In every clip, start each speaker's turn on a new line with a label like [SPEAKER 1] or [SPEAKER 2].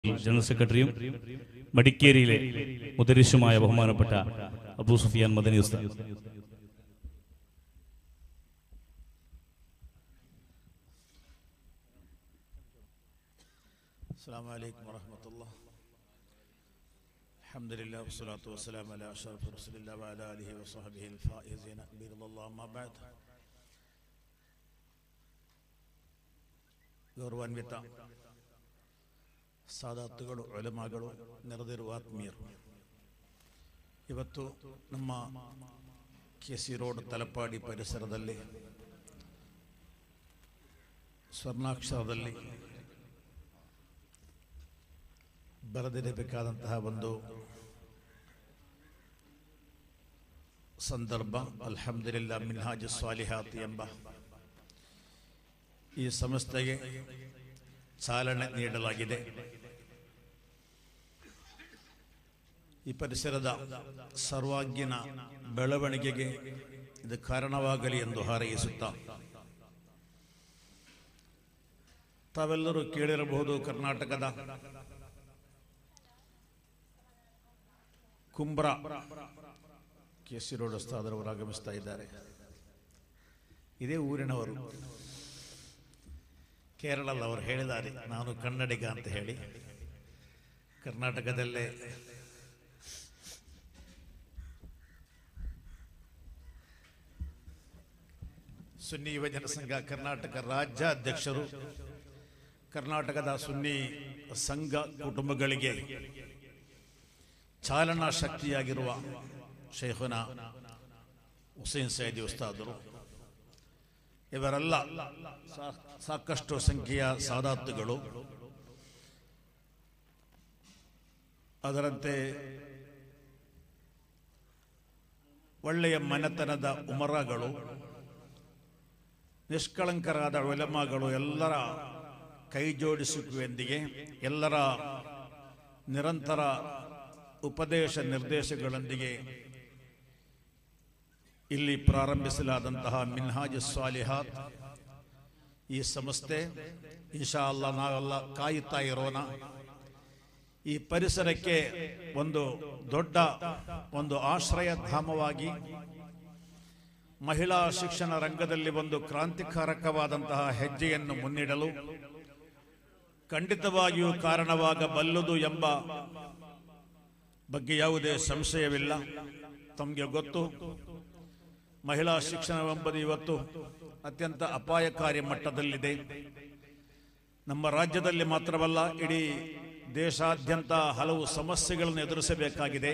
[SPEAKER 1] general സെക്രട്ടറിയും മടിക്കേരിയിലെ മുദരിശുമായ ബഹുമാനപ്പെട്ട അബൂ സുഫിയാൻ മദനി ഉസ്താദ്
[SPEAKER 2] السلام عليكم ورحمة الله الحمد لله والصلاة والسلام على أشرف رسول الله وعلى آله وصحبه الفائزين برضا الله أما بعد ಗೌರವಾನ್ವಿತ ಸಾದಾತ್ತುಗಳು ಒಲೆಮಗಳು ನೆರೆದಿರುವ ಆತ್ಮೀಯರು ಇವತ್ತು ನಮ್ಮ ಕೆ ಸಿ ರೋಡ್ ತಲಪಾಡಿ ಪರಿಸರದಲ್ಲಿ ಸ್ವರ್ಣಾಕ್ಷರದಲ್ಲಿ ಬರೆದಿರಬೇಕಾದಂತಹ ಒಂದು ಸಂದರ್ಭ ಅಲ್ಹಮ್ದುಲಿಲ್ಲಾ ಮಿನ್ಹಾಜ್ ಸ್ವಾಲಿಹಾತ್ ಎಂಬ ಈ ಸಂಸ್ಥೆಗೆ ಚಾಲನೆ ನೀಡಲಾಗಿದೆ ಈ ಪರಿಸರದ ಸರ್ವಾಂಗೀಣ ಬೆಳವಣಿಗೆಗೆ ಇದು ಕಾರಣವಾಗಲಿ ಎಂದು ಹಾರೈಸುತ್ತಾ ತಾವೆಲ್ಲರೂ ಕೇಳಿರಬಹುದು ಕರ್ನಾಟಕದ ಕುಂಬ್ರ ಕೆ ಸಿ ರೋಡ್ ಉಸ್ತಾದರವರು ಆಗಮಿಸ್ತಾ ಇದ್ದಾರೆ ಇದೇ ಊರಿನವರು ಕೇರಳದಲ್ಲಿ ಅವರು ಹೇಳಿದ್ದಾರೆ ನಾನು ಕನ್ನಡಿಗ ಅಂತ ಹೇಳಿ ಕರ್ನಾಟಕದಲ್ಲೇ ಸುನ್ನಿ ಯುವಜನ ಸಂಘ ಕರ್ನಾಟಕ ರಾಜ್ಯಾಧ್ಯಕ್ಷರು ಕರ್ನಾಟಕದ ಸುನ್ನಿ ಸಂಘ ಕುಟುಂಬಗಳಿಗೆ ಚಾಲನಾ ಶಕ್ತಿಯಾಗಿರುವ ಶೇಖುನ ಹುಸೇನ್ ಸೈದಿ ಉಸ್ತಾದರು ಇವರೆಲ್ಲ ಸಾ- ಸಾಕಷ್ಟು ಸಂಖ್ಯೆಯ ಸಾದಾತ್ತುಗಳು ಅದರಂತೆ ಒಳ್ಳೆಯ ಮನೆತನದ ಉಮರಗಳು ನಿಷ್ಕಳಂಕರಾದ ಒಲೆಮಗಳು ಎಲ್ಲರ ಕೈ ಜೋಡಿಸುವಿಕೆಯೊಂದಿಗೆ ಎಲ್ಲರ ನಿರಂತರ ಉಪದೇಶ ನಿರ್ದೇಶಗಳೊಂದಿಗೆ ಇಲ್ಲಿ ಪ್ರಾರಂಭಿಸಲಾದಂತಹ ಮಿನ್ಹಾಜ್ ಸ್ವಾಲಿಹಾತ್ ಈ ಸಂಸ್ಥೆ ಇನ್ಶಾ ಅಲ್ಲ ನಾವೆಲ್ಲ ಕಾಯುತ್ತಾ ಇರೋಣ ಈ ಪರಿಸರಕ್ಕೆ ಒಂದು ದೊಡ್ಡ ಒಂದು ಆಶ್ರಯ ಧಾಮವಾಗಿ ಮಹಿಳಾ ಶಿಕ್ಷಣ ರಂಗದಲ್ಲಿ ಒಂದು ಕ್ರಾಂತಿಕಾರಕವಾದಂತಹ ಹೆಜ್ಜೆಯನ್ನು ಮುನ್ನಿಡಲು ಖಂಡಿತವಾಗಿಯೂ ಕಾರಣವಾಗಬಲ್ಲದು ಎಂಬ ಬಗ್ಗೆ ಯಾವುದೇ ಸಂಶಯವಿಲ್ಲ ತಮಗೆ ಗೊತ್ತು ಮಹಿಳಾ ಶಿಕ್ಷಣವೆಂಬುದು ಇವತ್ತು ಅತ್ಯಂತ ಅಪಾಯಕಾರಿ ಮಟ್ಟದಲ್ಲಿದೆ ನಮ್ಮ ರಾಜ್ಯದಲ್ಲಿ ಮಾತ್ರವಲ್ಲ ಇಡೀ ದೇಶಾದ್ಯಂತ ಹಲವು ಸಮಸ್ಯೆಗಳನ್ನು ಎದುರಿಸಬೇಕಾಗಿದೆ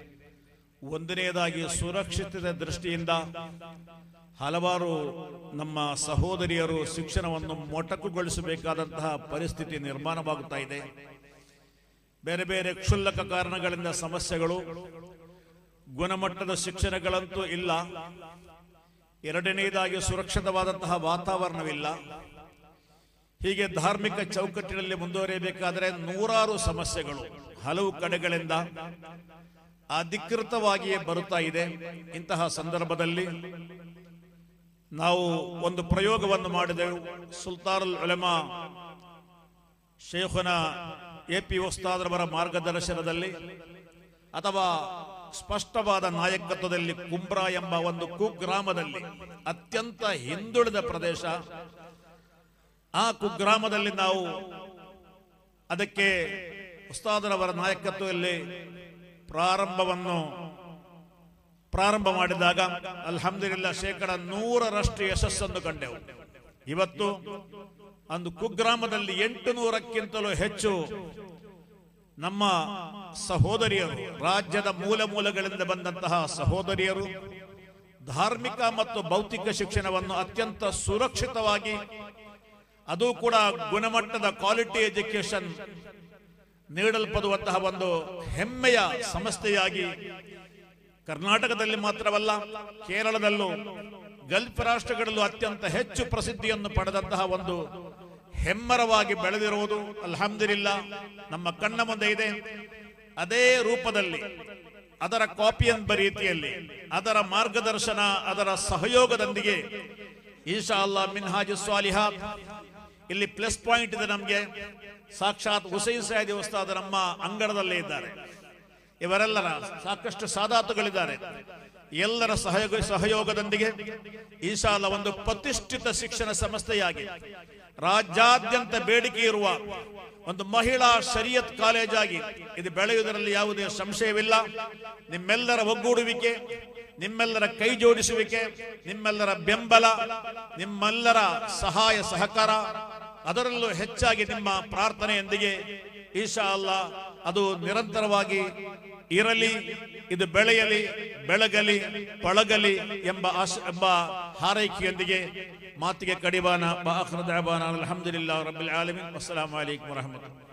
[SPEAKER 2] ಒಂದನೆಯದಾಗಿ ಸುರಕ್ಷಿತದ ದೃಷ್ಟಿಯಿಂದ ಹಲವಾರು ನಮ್ಮ ಸಹೋದರಿಯರು ಶಿಕ್ಷಣವನ್ನು ಮೊಟಕುಗೊಳಿಸಬೇಕಾದಂತಹ ಪರಿಸ್ಥಿತಿ ನಿರ್ಮಾಣವಾಗುತ್ತಾ ಇದೆ ಬೇರೆ ಬೇರೆ ಕ್ಷುಲ್ಲಕ ಕಾರಣಗಳಿಂದ ಸಮಸ್ಯೆಗಳು ಗುಣಮಟ್ಟದ ಶಿಕ್ಷಣಗಳಂತೂ ಇಲ್ಲ ಎರಡನೆಯದಾಗಿ ಸುರಕ್ಷಿತವಾದಂತಹ ವಾತಾವರಣವಿಲ್ಲ ಹೀಗೆ ಧಾರ್ಮಿಕ ಚೌಕಟ್ಟಿನಲ್ಲಿ ಮುಂದುವರಿಯಬೇಕಾದರೆ ನೂರಾರು ಸಮಸ್ಯೆಗಳು ಹಲವು ಕಡೆಗಳಿಂದ ಅಧಿಕೃತವಾಗಿಯೇ ಬರುತ್ತಾ ಇದೆ ಇಂತಹ ಸಂದರ್ಭದಲ್ಲಿ ನಾವು ಒಂದು ಪ್ರಯೋಗವನ್ನು ಮಾಡಿದೆವು ಸುಲ್ತಾನುಲ್ ಉಲೆಮಾ ಶೇಖುನ ಎ ಪಿ ಉಸ್ತಾದ್ರವರ ಮಾರ್ಗದರ್ಶನದಲ್ಲಿ ಅಥವಾ ಸ್ಪಷ್ಟವಾದ ನಾಯಕತ್ವದಲ್ಲಿ ಕುಂಬ್ರಾ ಎಂಬ ಒಂದು ಕುಗ್ರಾಮದಲ್ಲಿ ಅತ್ಯಂತ ಹಿಂದುಳಿದ ಪ್ರದೇಶ ಆ ಕುಗ್ರಾಮದಲ್ಲಿ ನಾವು ಅದಕ್ಕೆ ಉಸ್ತಾದರವರ ನಾಯಕತ್ವದಲ್ಲಿ ಪ್ರಾರಂಭವನ್ನು ಪ್ರಾರಂಭ ಮಾಡಿದಾಗ ಅಲ್ಹಮ್ದುಲಿಲ್ಲ ಶೇಕಡ ನೂರರಷ್ಟು ಯಶಸ್ಸನ್ನು ಕಂಡೆವು ಇವತ್ತು ಒಂದು ಕುಗ್ರಾಮದಲ್ಲಿ ಎಂಟು ನೂರಕ್ಕಿಂತಲೂ ಹೆಚ್ಚು ನಮ್ಮ ಸಹೋದರಿಯರು ರಾಜ್ಯದ ಮೂಲ ಮೂಲಗಳಿಂದ ಬಂದಂತಹ ಸಹೋದರಿಯರು ಧಾರ್ಮಿಕ ಮತ್ತು ಭೌತಿಕ ಶಿಕ್ಷಣವನ್ನು ಅತ್ಯಂತ ಸುರಕ್ಷಿತವಾಗಿ ಅದು ಕೂಡ ಗುಣಮಟ್ಟದ ಕ್ವಾಲಿಟಿ ಎಜುಕೇಶನ್ ನೀಡಲ್ಪಡುವಂತಹ ಒಂದು ಹೆಮ್ಮೆಯ ಸಂಸ್ಥೆಯಾಗಿ ಕರ್ನಾಟಕದಲ್ಲಿ ಮಾತ್ರವಲ್ಲ ಕೇರಳದಲ್ಲೂ ಗಲ್ಫ್ ರಾಷ್ಟ್ರಗಳಲ್ಲೂ ಅತ್ಯಂತ ಹೆಚ್ಚು ಪ್ರಸಿದ್ಧಿಯನ್ನು ಪಡೆದಂತಹ ಒಂದು ಹೆಮ್ಮರವಾಗಿ ಬೆಳೆದಿರುವುದು ಅಲ್ಹಮ್ದುಲಿಲ್ಲ ನಮ್ಮ ಕಣ್ಣ ಮುಂದೆ ಇದೆ ಅದೇ ರೂಪದಲ್ಲಿ ಅದರ ಕಾಪಿ ಎಂಬ ರೀತಿಯಲ್ಲಿ ಅದರ ಮಾರ್ಗದರ್ಶನ ಅದರ ಸಹಯೋಗದೊಂದಿಗೆ ಈಶಾ ಅಲ್ಲಾ ಮಿನ್ಹಾಜ್ ಸ್ವಾಲಿಹಾ ಇಲ್ಲಿ ಪ್ಲಸ್ ಪಾಯಿಂಟ್ ಇದೆ ನಮಗೆ ಸಾಕ್ಷಾತ್ ಹುಸೈನ್ ಸೈದಿ ಉಸ್ತಾದ್ ನಮ್ಮ ಅಂಗಡದಲ್ಲೇ ಇದ್ದಾರೆ ಇವರೆಲ್ಲರ ಸಾಕಷ್ಟು ಸಾದಾತುಗಳಿದ್ದಾರೆ ಎಲ್ಲರ ಸಹಯೋಗ ಸಹಯೋಗದೊಂದಿಗೆ ಈಶಾಲ ಒಂದು ಪ್ರತಿಷ್ಠಿತ ಶಿಕ್ಷಣ ಸಂಸ್ಥೆಯಾಗಿ ರಾಜ್ಯಾದ್ಯಂತ ಬೇಡಿಕೆ ಇರುವ ಒಂದು ಮಹಿಳಾ ಶರಿಯತ್ ಕಾಲೇಜಾಗಿ ಇದು ಬೆಳೆಯುವುದರಲ್ಲಿ ಯಾವುದೇ ಸಂಶಯವಿಲ್ಲ ನಿಮ್ಮೆಲ್ಲರ ಒಗ್ಗೂಡುವಿಕೆ ನಿಮ್ಮೆಲ್ಲರ ಕೈ ಜೋಡಿಸುವಿಕೆ ನಿಮ್ಮೆಲ್ಲರ ಬೆಂಬಲ ನಿಮ್ಮೆಲ್ಲರ ಸಹಾಯ ಸಹಕಾರ ಅದರಲ್ಲೂ ಹೆಚ್ಚಾಗಿ ನಿಮ್ಮ ಪ್ರಾರ್ಥನೆಯೊಂದಿಗೆ ಈಶಾ ಅಲ್ಲ ಅದು ನಿರಂತರವಾಗಿ ಇರಲಿ ಇದು ಬೆಳೆಯಲಿ ಬೆಳಗಲಿ ಪಳಗಲಿ ಎಂಬ ಆಶ ಎಂಬ ಹಾರೈಕೆಯೊಂದಿಗೆ ಮಾತಿಗೆ ಕಡಿವಾನ ಬಾಖ್ರ ದಾಬಾನ ಅಲ್ಹಮ್ದುಲಿಲ್ಲಾಹ್ ರಬ್ಬಿಲ್ ಆಲಮೀನ್ ಅಸ್ಸಲಾಮು ಅಲೈಕುಂ ವರಹಮತುಲ್ಲಾಹ್